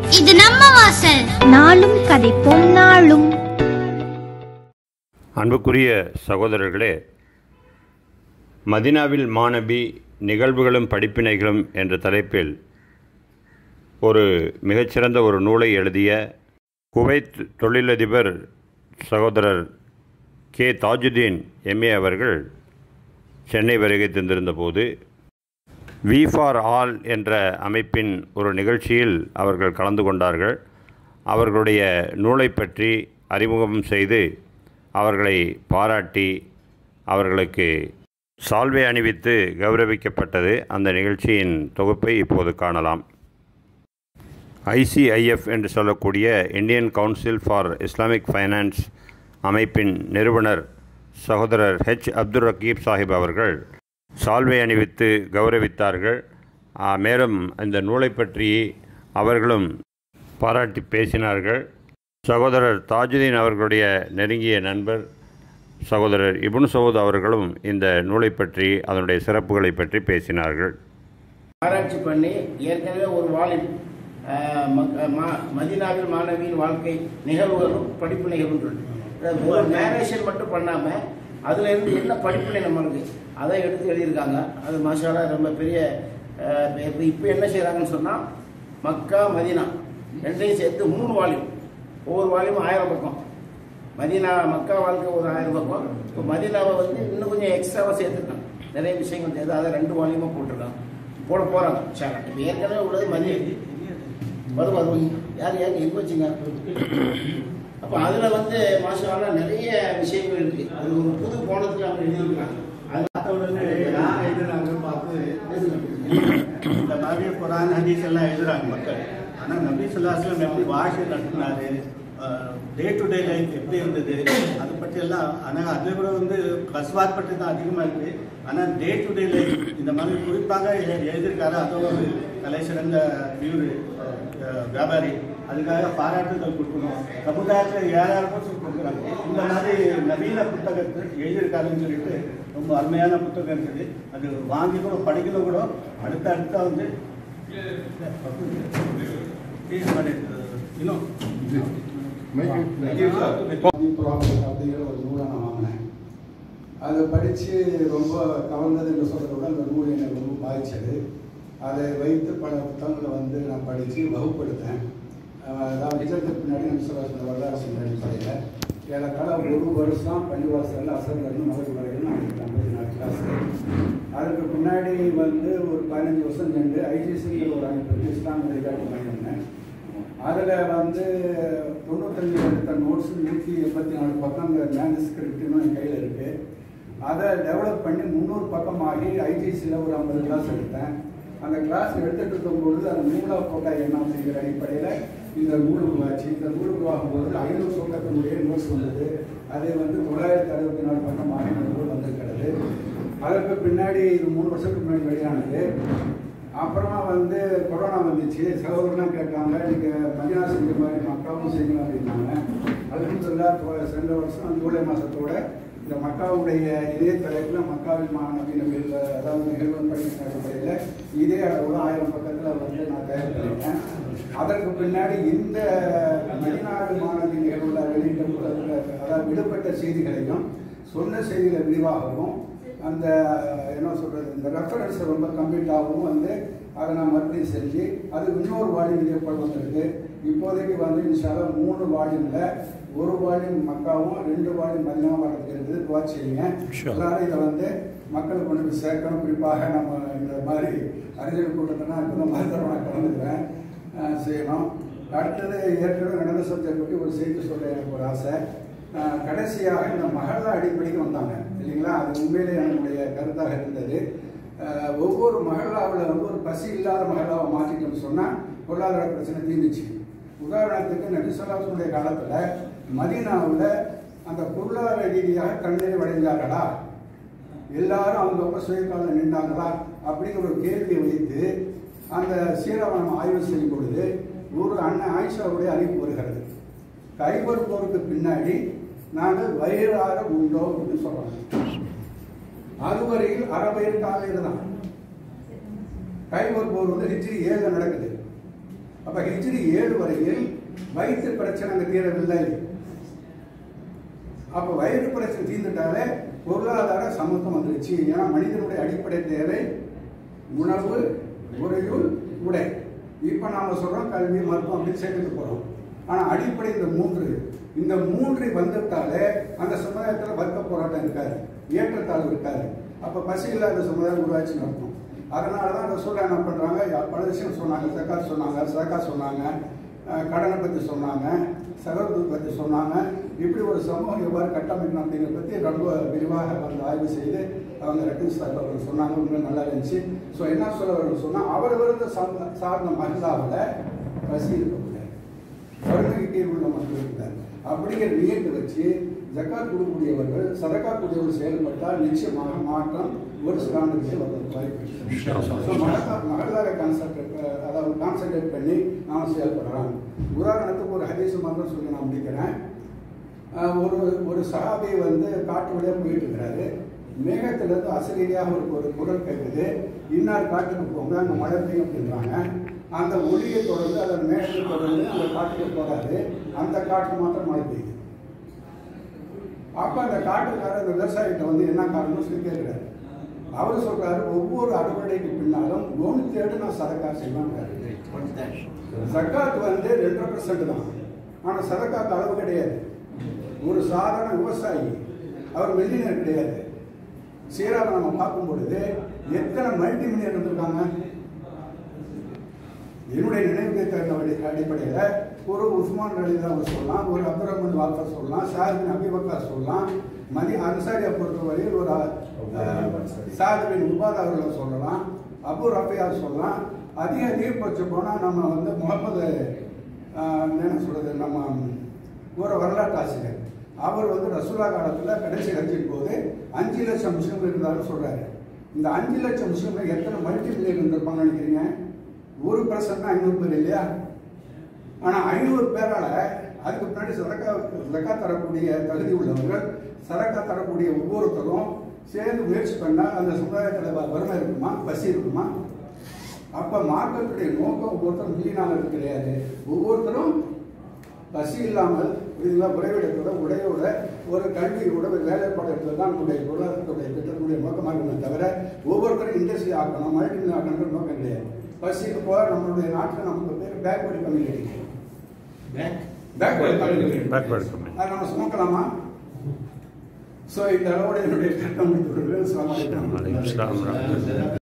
இது நம்ம வாசல் நாளும் கதைப்போம் நாளும் அன்புக்குரிய சகோதரர்களே மதினாவில் மாணவி நிகழ்வுகளும் படிப்பினைகளும் என்ற தலைப்பில் ஒரு மிகச்சிறந்த ஒரு நூலை எழுதிய குவைத் தொழிலதிபர் சகோதரர் கே தாஜுதீன் எம்ஏ அவர்கள் சென்னை வருகை தந்திருந்தபோது வி ஃபார் ஆல் என்ற அமைப்பின் ஒரு நிகழ்ச்சியில் அவர்கள் கலந்து கொண்டார்கள் அவர்களுடைய நூலை பற்றி அறிமுகம் செய்து அவர்களை பாராட்டி அவர்களுக்கு சால்வை அணிவித்து கௌரவிக்கப்பட்டது அந்த நிகழ்ச்சியின் தொகுப்பை இப்போது காணலாம் ஐசிஐஎஃப் என்று சொல்லக்கூடிய Indian council for Islamic finance அமைப்பின் நிறுவனர் சகோதரர் ஹெச் அப்துல் ரக்கீப் சாஹிப் அவர்கள் சால்வை அணிவித்து கௌரவித்தார்கள் ஆ, மேலும் இந்த நூலை பற்றி அவர்களும் பாராட்டி பேசினார்கள் சகோதரர் தாஜுதீன் அவர்களுடைய நெருங்கிய நண்பர் சகோதரர் இப்னு சவுத் அவர்களும் இந்த நூலை பற்றி அதனுடைய சிறப்புகளை பற்றி பேசினார்கள் ஆராய்ச்சி பண்ணி ஏற்கனவே ஒரு வாலின் அஹ், மக்- மா- மதீனாவில் மாணவியின் வாழ்க்கை நிகழ்வுகளும் படிப்பினைகளும் இருக்கு. அதாவது வெறும் நேரேஷன் மட்டும் பண்ணாம அதுல இருந்து என்ன படிப்பினை நம்மளுக்கு அதை எடுத்து எழுதியிருக்காங்க அது மாஷாலா ரொம்ப பெரிய அஹ், இப்ப இப்போ என்ன செய்றாங்கன்னு சொன்னா மக்கா மதீனா ரெண்டையும் சேர்த்து மூணு வால்யூம் ஒவ்வொரு வால்யூம் ஆயிரம் பக்கம் மதீனா மக்கா வாழ்க்கை ஒரு ஆயிரம் பக்கம் இப்போ மதீனாவை வந்து இன்னும் கொஞ்சம் எக்ஸ்ட்ராவாக சேர்த்துருக்காங்க நிறைய விஷயங்கள் சேர்த்து அதை ரெண்டு வால்யூமாக போட்டிருக்காங்க போட போகிறாங்க சரி இப்போ ஏற்கனவே உள்ளது மதிய வரும் வரும் யார் யார் எங்க வச்சுங்க அப்போ அதில் வந்து மாஷாலா நிறைய விஷயங்கள் இருக்கு அது ஒரு புது கோணத்தில் அவங்க எழுதியிருக்காங்க அது உடனே நான் எழுதுறாங்க பார்த்து இந்த மாதிரி குரான் ஹதீஸ் எல்லாம் எழுதுறாங்க மக்கள் ஆனால் நபி சொல்லாஸ்லாம் எப்படி வாழ்க்கை நடத்தினாரு டே டு டே லைஃப் எப்படி இருந்தது அதை பற்றி எல்லாம் ஆனால் அது கூட வந்து கஸ்வாத் பற்றி தான் அதிகமாக இருக்கு ஆனால் டே டு டே லைஃப் இந்த மாதிரி குறிப்பாக எ- எழுதியிருக்காரு அதுவும் ஒரு கலை சிறந்த வியூரு வியாபாரி அதுக்காக பாராட்டுதல் கொடுக்கணும் சமுதாயத்தில் யாராருக்கும் சொல்லி கொடுக்குறாங்க இந்த மாதிரி நவீன புத்தகத்தை எழுதியிருக்காருன்னு சொல்லிட்டு ரொம்ப அருமையான புத்தகம் இருக்குது அது வாங்கி கூட படிக்கணும் கூட அடுத்த அடுத்த வந்து இன்னும் ப்ராஃபிட் அப்படிங்கிற ஒரு நூலை நான் வாங்கினேன் அதை படித்து ரொம்ப கவர்ந்தது என்று சொல்கிறத விட அந்த நூல் என்னை ரொம்ப பாதிச்சது அதை வைத்து பல புத்தகங்களை வந்து நான் படித்து வகுப்படுத்தேன் அஹ் அதாவது நிஜத்துக்கு பின்னாடி நம்ம சொல்ல வரலாறு அடிப்படையில் ஏறத்தாழ ஒரு வருஷம் பள்ளிவாசலில் அசர்லேருந்து மகளிர் வரைக்கும் நான் ஐம்பத்தி நாலு கிளாஸ் அதுக்கு பின்னாடி வந்து ஒரு பதினஞ்சு வருஷம் சென்று ஐசிசிங்கிற ஒரு அமைப்பு இஸ்லாம் வழிகாட்டு பண்ணியிருந்தேன் அதில் வந்து தொண்ணூத்தஞ்சு எடுத்த நோட்ஸ் நூற்றி எண்பத்தி நாலு பக்கம் அந்த மேனுஸ்கிரிப்ட்னு என் கையில் இருக்குது அதை டெவலப் பண்ணி முந்நூறு பக்கமாகி ஐடிசியில் ஒரு ஐம்பது கிளாஸ் எடுத்தேன் அந்த கிளாஸ் எடுத்துட்டு இருக்கும்பொழுது அந்த நூலாக போட்டால் என்ன அப்படிங்கிற அடிப்படையில் இந்த நூல் உருவாச்சு இந்த நூல் உருவாகும் போது ஐநூறு பக்கத்தினுடைய நோட்ஸ் வந்தது அது வந்து தொள்ளாயிரத்தி அறுபத்தி நாலு பக்கமாக இந்த நூல் வந்திருக்கிறது அதற்கு பின்னாடி இது மூணு வருஷத்துக்கு முன்னாடி வெளியானது அப்புறமா வந்து கொரோனா வந்துச்சு சகோதரர்லாம் கேட்டாங்க நீங்கள் மதினா செஞ்ச மாதிரி மக்காவும் செய்யணும் அப்படின்னாங்க அல்ஹம்துலில்லாஹ் இப்போ சென்ற வருஷம் ஜூலை மாதத்தோட இந்த மக்காவுடைய இதே தலைப்பில் மக்காவில் மாநவீன பில் அதாவது நிகழ்வு படிக்கிற அடிப்படையில் இதே அளவில் ஆயிரம் பக்கத்தில் வந்து நான் தயார் பண்ணிட்டேன் அதற்கு பின்னாடி இந்த மதினாடு மாணவி நிகழ்வுல வெளியிட்ட புத்தகத்துல, அதாவது விடுபட்ட செய்திகளையும் சொன்ன செய்திகளை விரிவாகவும் அந்த என்ன சொல்றது இந்த ரெஃபரன்ஸ் ரொம்ப கம்ப்ளீட்டாகவும் வந்து அதை நான் மறுபடியும் செஞ்சு அது இன்னொரு வால்யூம் இதேப்போல் வந்திருக்கு இப்போதைக்கு வந்து இன்ஷால்லா மூணு வால்யூமில் ஒரு வால்யூம் மக்காவும் ரெண்டு வால்யூம் மதினாவும் வரதுக்கு இருக்குது துவா செய்யுங்க எல்லாரும் இதை வந்து மக்களுக்கு கொண்டு போய் சேர்க்கணும் குறிப்பாக நம்ம இந்த மாதிரி அறிஞர் கூட்டத்தினா இப்போ தான் மருத்துவ நான் கலந்துக்கிறேன் அஹ் செய்யணும் அடுத்தது ஏற்கனவே நடந்த சப்ஜெக்ட் பற்றி ஒரு செய்தி சொல்ல எனக்கு ஒரு ஆசை அஹ் கடைசியாக இந்த மகளா அடிப்படைக்கு வந்தாங்க இல்லைங்களா அது உண்மையிலே என்னுடைய கருத்தாக இருந்தது அஹ் ஒவ்வொரு மகளாவில் வந்து ஒரு பசி இல்லாத மகளாவை மாற்றிட்டோம்னு சொன்னால் பொருளாதார பிரச்சனை தீர்ந்துச்சு உதாரணத்துக்கு நபிசல்லாசனுடைய காலத்தில் மதீனாவில் அந்த பொருளாதார ரீதியாக கண்ணீர் அடைந்தார்களா எல்லாரும் அவங்கவுங்க சுயக்காலில் நின்றாங்களா அப்படிங்கிற ஒரு கேள்வியை வைத்து அந்த சீரவனம் ஆய்வு செய்யும் பொழுது ஒரு அண்ணன் ஆயிஷாவுடைய அறிவிப்பு வருகிறது கைபர் போருக்கு பின்னாடி நாங்கள் வயிறார உண்டோம் அப்படின்னு சொல்றாங்க அதுவரையில் அறவயிறு காலையில் தான் கைபர் போர் வந்து ஹிஜ்ரி ஏழு நடக்குது அப்ப ஹிஜ்ரி ஏழு வரையில் வயிற்று பிரச்சனை அங்க தீரவில்லை அப்ப வயிறு பிரச்சனை தீர்ந்துட்டாலே பொருளாதார சமத்துவம் வந்துருச்சு ஏன்னா மனிதனுடைய அடிப்படை தேவை உணவு உறையுள் உடை இப்ப நாம சொல்றோம் கல்வி மருத்துவம் அப்படின்னு சேர்த்துட்டு போறோம் ஆனா அடிப்படை இந்த மூன்று இந்த மூன்று வந்துட்டாலே அந்த சமுதாயத்துல வர்க்க போராட்டம் இருக்காது ஏற்றத்தாழ்வு இருக்காது அப்ப பசி இல்லாத சமுதாயம் உருவாச்சுன்னு அர்த்தம் அதனாலதான் ரசூலா என்ன பண்றாங்க பல விஷயம் சொன்னாங்க சக்காத் சொன்னாங்க சக்கா சொன்னாங்க அஹ் கடனை பற்றி சொன்னாங்க சகோதரத்தை பற்றி சொன்னாங்க இப்படி ஒரு சமூகம் எவ்வாறு கட்டமைக்கணும் அப்படிங்கிறத பற்றி ரொம்ப விரிவாக வந்து ஆய்வு செய்து அவங்க ரத்தன் சார் அவர்கள் சொன்னாங்க உண்மை நல்லா இருந்துச்சு ஸோ என்ன சொல்ல வரணும் சொன்னால் அவர் விருந்த சார்ந்த சார்ந்த மகிழாவில் பசி இருக்கக்கூடாது வறுமைக்கு கீழ் உள்ள மக்கள் இருக்கிறார் அப்படிங்கிற நியத்தை வச்சு ஜக்காத் கொடுக்கக்கூடியவர்கள் சதக்கா கூடியவர்கள் செயல்பட்டால் நிச்சயமாக மாற்றம் ஒரு சில ஆண்டுகளே வர்றதுக்கு வாய்ப்பு இருக்கு. ஸோ மகதா- மகதார கான்செப்ட் அதாவது கான்சென்ட்ரேட் பண்ணி நாம் செயல்படலாம் உதாரணத்துக்கு ஒரு ஹதீஸ் மாத்திரம் சொல்லி நான் முடிக்கிறேன் அஹ் ஒரு ஒரு சஹாபி வந்து காட்டு வழியாக போயிட்டு இருக்கிறாரு மேகத்திலிருந்து அசரீதியாக ஒரு ஒரு குரல் கேட்குது இன்னார் காட்டுக்கு போங்க அங்கே மழை பெய்யும் அப்படின்றாங்க அந்த ஒளியை தொடர்ந்து அந்த மேகத்தை தொடர்ந்து அந்த காட்டுக்கு போகாது அந்த காட்டு மாத்திரம் மழை பெய்யுது அப்ப அந்த காட்டுக்காரர் அந்த விவசாயிகிட்ட வந்து என்ன காரணம் சொல்லி கேட்கிறாரு அவர் சொல்றாரு ஒவ்வொரு அறுவடைக்கு பின்னாலும் ஒன்று தேடு நான் சதக்கா செய்வேன் சக்காத் வந்து ரெண்டரை பர்சன்ட் தான் ஆனால் சதக்காத்து அளவு கிடையாது ஒரு சாதாரண விவசாயி அவர் மில்லியனர் கிடையாது சீராக நம்ம பார்க்கும் பொழுது எத்தனை மல்டி மில்லியன் இருந்திருக்காங்க என்னுடைய நினைவுக்கு தகுந்த வழி- அடிப்படையில ஒரு உஸ்மான் ரலிதாவை சொல்லலாம் ஒரு அப்துல் ரஹ்மான் வாக்கர் சொல்லலாம் ஷாஹின் அபிபக்கர் சொல்லலாம் மதி அன்சாரியை பொறுத்தவரையில் ஒரு சாதுவின் உபாத் அவர்களை சொல்லலாம் அபு ரஃபியா சொல்லலாம் அதிக அதிகபட்சம் போனால் நம்ம வந்து முகமது ஆஹ், என்ன சொல்றது நம்ம ஒரு வரலாற்று ஆசிரியர் அவர் வந்து ரசூலா காலத்தில் கடைசி ஹஜ்ஜின் போது அஞ்சு லட்சம் முஸ்லீம்கள் இருந்தாலும் சொல்றாரு இந்த அஞ்சு லட்சம் முஸ்லீம்கள் எத்தனை மல்டி மில்லியன் இருந்திருப்பாங்கன்னு நினைக்கிறீங்க ஒரு பர்சன்ட் ஐநூறு பேர் இல்லையா ஆனா ஐநூறு பேரால அதுக்கு பின்னாடி சரக்கா சரக்கா தரக்கூடிய தகுதி உள்ளவர்கள் சரக்கா தரக்கூடிய ஒவ்வொருத்தரும் சேர்ந்து முயற்சி பண்ணா அந்த சமுதாயத்தில் வ- வறுமை இருக்குமா பசி இருக்குமா அப்ப மார்க்கத்துடைய நோக்கம் ஒவ்வொருத்தரும் மில்லியனாளர்கள் கிடையாது ஒவ்வொருத்தரும் பசி இல்லாமல் இதெல்லாம் உறைவிடத்தோட உடையோட ஒரு கல்வியோட ஒரு வேலைப்பாடு தான் நம்முடைய பொருளாதாரத்துடைய திட்டத்துடைய நோக்கமாக இருக்குமே தவிர ஒவ்வொருத்தரும் இண்டஸ்ட்ரி ஆக்கணும் மல்டி ஆக்கணுன்ற நோக்கம் கிடையாது பசிக்கு போக நம்மளுடைய நாட்டில் நமக்கு பேர் backward community backward community Backward community. அதை நம்ம சுமக்கலாமா ஸோ இந்த அளவோட என்னுடைய கட்டம் முடித்து அலைக்கும் சலாம் வரஹ்மத்துல்லாஹி.